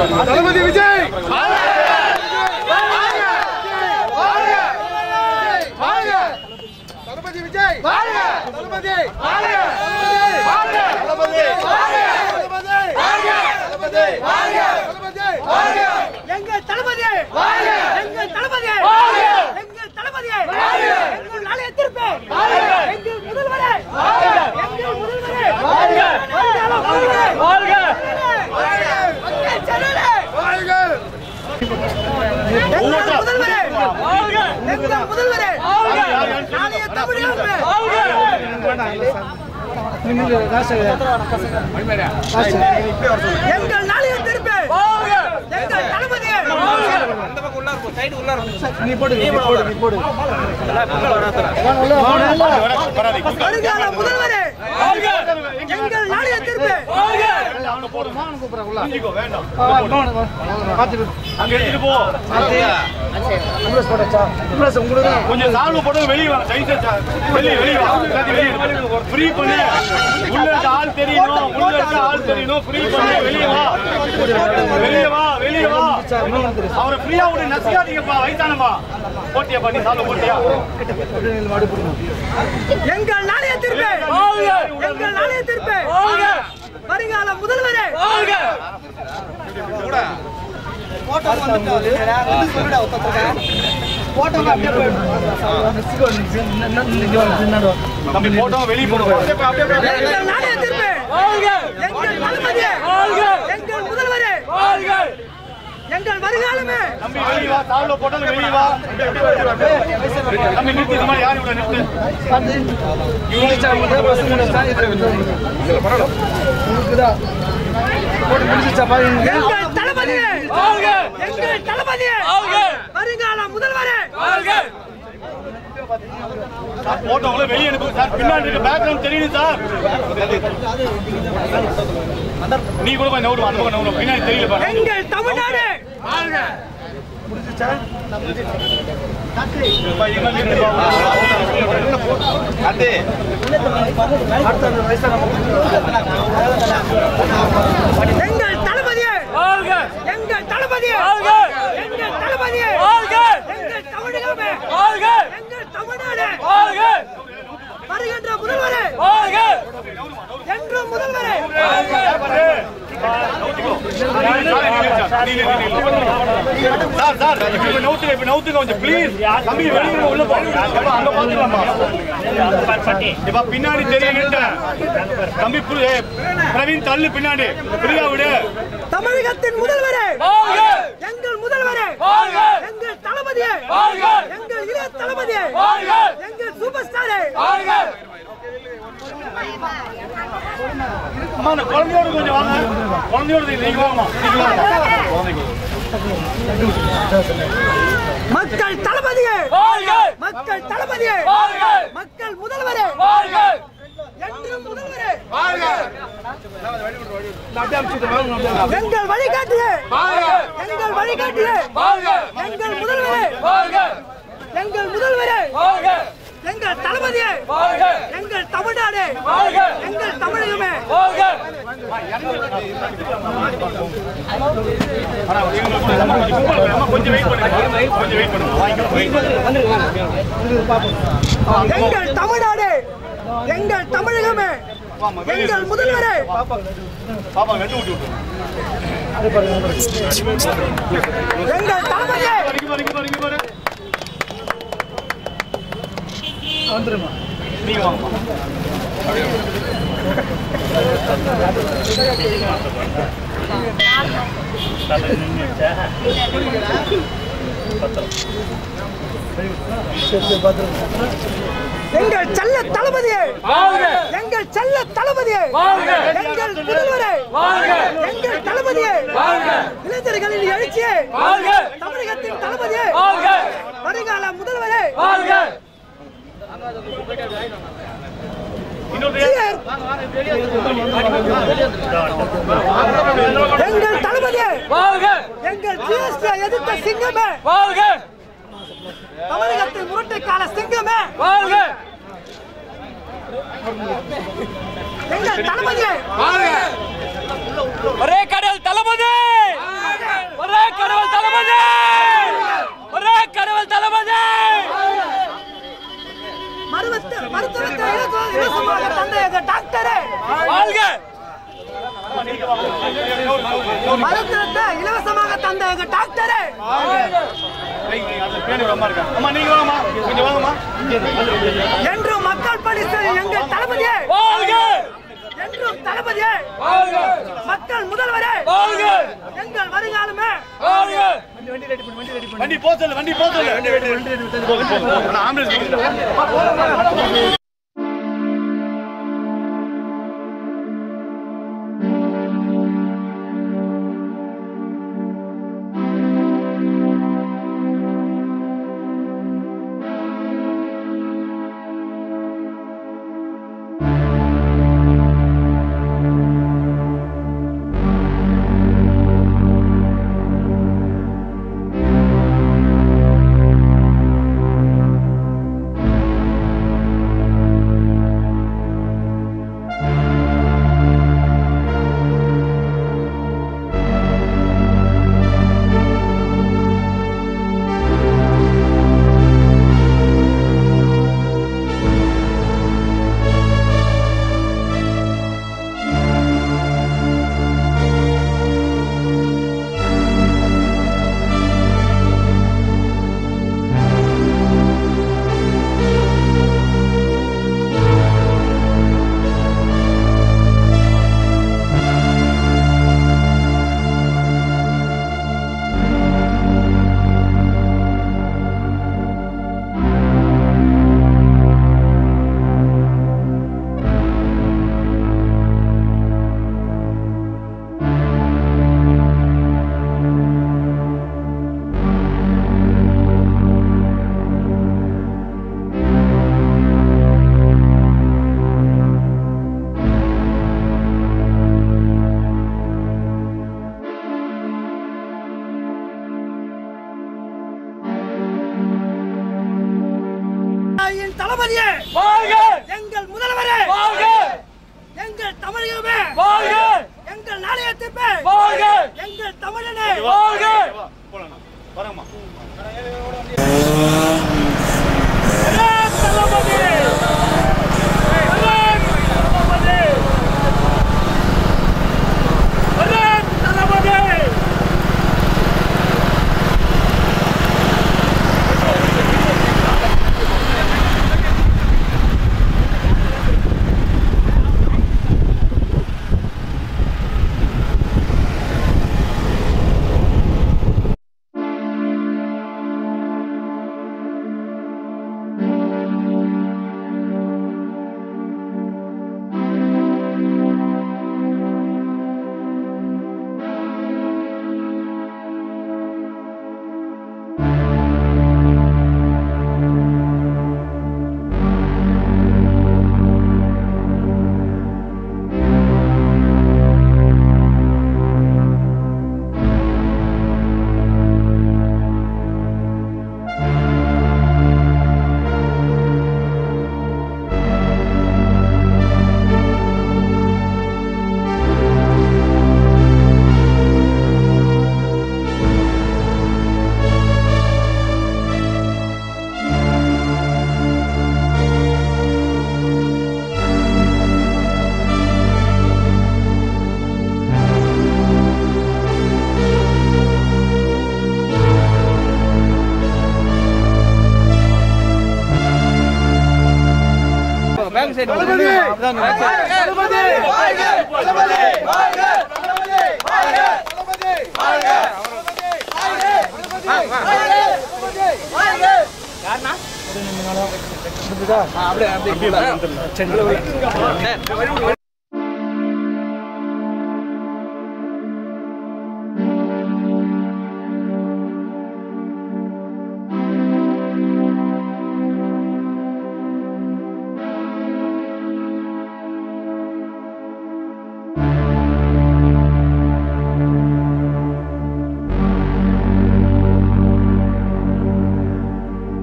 தளபதி விஜய் தளபதி விஜய் தளபதி தளபதி எங்கள் தளபதி எங்கள் தளபதி எங்கள் தளபதி எங்கள் நாளைய திருப்பி எங்கள் முதல்வரே எங்கள் முதல்வரே மக்கள் செல்வரே எங்கள் முதல்வரே எங்கள் முதல்வரே நாளைய தமிழகமே எங்கள் நாளைய திருப்பி எங்கள் தளபதி வருங்கால முதல்வரே எங்கள் நாளைய திருப்பி அங்க எடுத்துட்டு போ கொஞ்சம் சால்வு போட்டு வெளியே வா சைஸ் வெளியே வெளியே வா எல்லாத்தையும் வெளியே ஃப்ரீ பண்ணு உள்ள இருக்க ஆள் தெரியணும் உள்ள இருக்க ஆள் தெரியணும் ஃப்ரீ பண்ணு வெளியே வா வெளியே வா வெளியே வா அவரை ஃப்ரீயா விட நசிக்காதீங்கப்பா வயசானப்பா போட்டியா பண்ணி சால்வு போட்டியா எங்கள் நாளைய திருப்பி எங்கள் நாளைய திருப்பி வருங்கால முதல்வரே தம்பி போட்டோ வெளியே போடுவோம் எங்கள் நாளைய திருப்பி எங்கள் தளபதி எங்கள் முதல்வரே எங்கள் வருங்காலமே தம்பி வெளியே வா சால்வு போட்டோம் வெளியே வா தம்பி நிறுத்தி இந்த மாதிரி யாரும் இவ்வளவு நிறுத்து எங்கள் தளபதி எங்கள் தளபதி வருங்கால முதல்வரே சார் போட்டோங்களை வெளியே அனுப்புங்க சார் பின்னாடி இருக்க பேக்ரவுண்ட் தெரியுது சார் நீ கூட போய் நவுறு அந்த பக்கம் நவுறு பின்னாடி தெரியல பாரு எங்கள் தமிழ்நாடு எங்கள் தளபதி எங்கள் தளபதி எங்கள் தளபதி எங்கள் தமிழகமே எங்கள் தமிழ்நாடு வருகின்ற முதல்வரே என்றும் முதல்வரே சார் சார் இப்ப நவுத்துங்க இப்ப நவுத்துங்க கொஞ்சம் ப்ளீஸ் தம்பி வெளியே உள்ள போ எப்பா, அங்க பாத்துக்கலாமா இப்ப பின்னாடி தெரியுங்க தம்பி புரு- ஏய், பிரவீன் தள்ளு பின்னாடி பிரியா விடு தமிழகத்தின் முதல்வரே எங்கள் முதல்வரே எங்கள் தளபதியே எங்கள் இளைய தளபதியே எங்கள் சூப்பர் ஸ்டாரே அம்மா அந்த குழந்தையோட கொஞ்சம் வாங்க குழந்தையோட நீங்க வாங்கம்மா நீங்க வாங்க மக்கள் தளபதியே மக்கள் தளபதியே மக்கள் முதல்வரே என்றும் முதல்வரே எங்கள் வழிகாட்டியே எங்கள் வழிகாட்டியே எங்கள் முதல்வரே எங்கள் முதல்வரே எங்கள் தளபதியே எங்கள் தமிழ்நாடு எங்கள் தமிழகமே ஆனா, இவங்களுக்கு கொஞ்சம் அம்மா, கொஞ்சம் கும்பல், அம்மா, கொஞ்சம் வெயிட் பண்ணுங்க கொஞ்சம் வெயிட் பண்ணுங்க வாங்கிக்கலாம் எங்கள் தமிழ்நாடு எங்கள் தமிழகமே எங்கள் முதல்வரே பாப்பா வெட்டு விட்டு விட்டு எங்கள் தளபதியே இங்க பாரு, இங்க பாரு, இங்க பாரு. நீங்க வாங்கம்மா எங்கள் செல்ல தளபதியே எங்கள் செல்ல தளபதியே எங்கள் முதல்வரே எங்கள் தளபதியே இளைஞர்களின் எழுச்சியே தமிழகத்தின் தளபதியே வருங்கால முதல்வரே இன்னொரு சீர். எங்கள் தளபதியே எங்கள் ஜிஎஸ்டி எதிர்த்த சிங்கமே தமிழகத்தின் முரட்டை கால சிங்கமே எங்கள் தளபதியே ஒரே கடல் தளபதி மருத்துவத்தை இலவசமாக தந்த எங்க டாக்டரே பேரு ரொம்ப இருக்கா அம்மா நீங்க வாங்கம்மா கொஞ்சம் வாங்கம்மா என்றும் மக்கள் பணி செய்யும் எங்கள் தளபதியே என்றும் தளபதியே மக்கள் முதல்வரே எங்கள் வருங்காலமே வண்டி போ சொல்லு வண்டி போ சொல்லு போதும், போதும். நான் ஆம்புலன்ஸ் கூப்பிடுறேன். என் தளபதியே எங்கள் முதல்வரே எங்கள் தமிழகமே எங்கள் நாணயத்திற்பே எங்கள் தமிழனே வா, போலாம் நான். வரேங்கம்மா.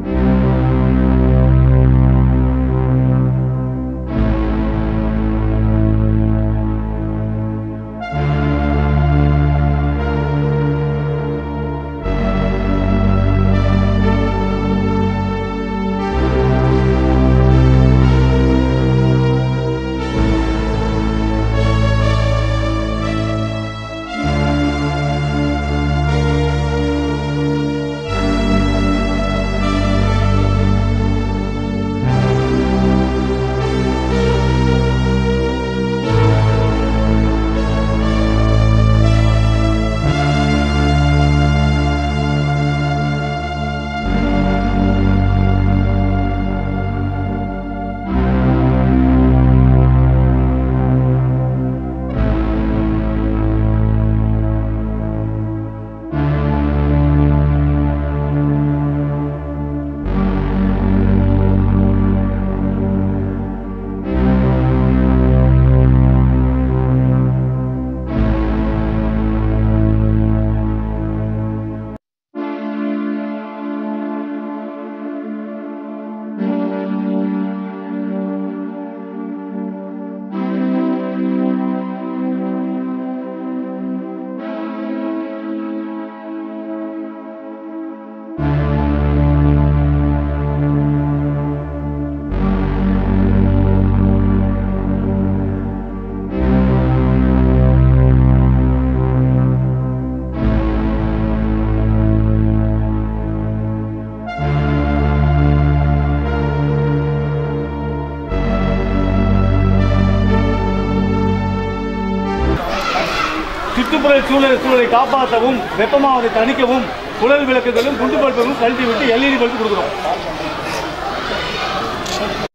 ஆ சூழல் சூழலை காப்பாற்றவும் வெப்பமாவதை தணிக்கவும் குழல் விளக்குகளும் குண்டு பல்புகளும் கழட்டி விட்டு எல்இடி பல்பு கொடுக்குறோம்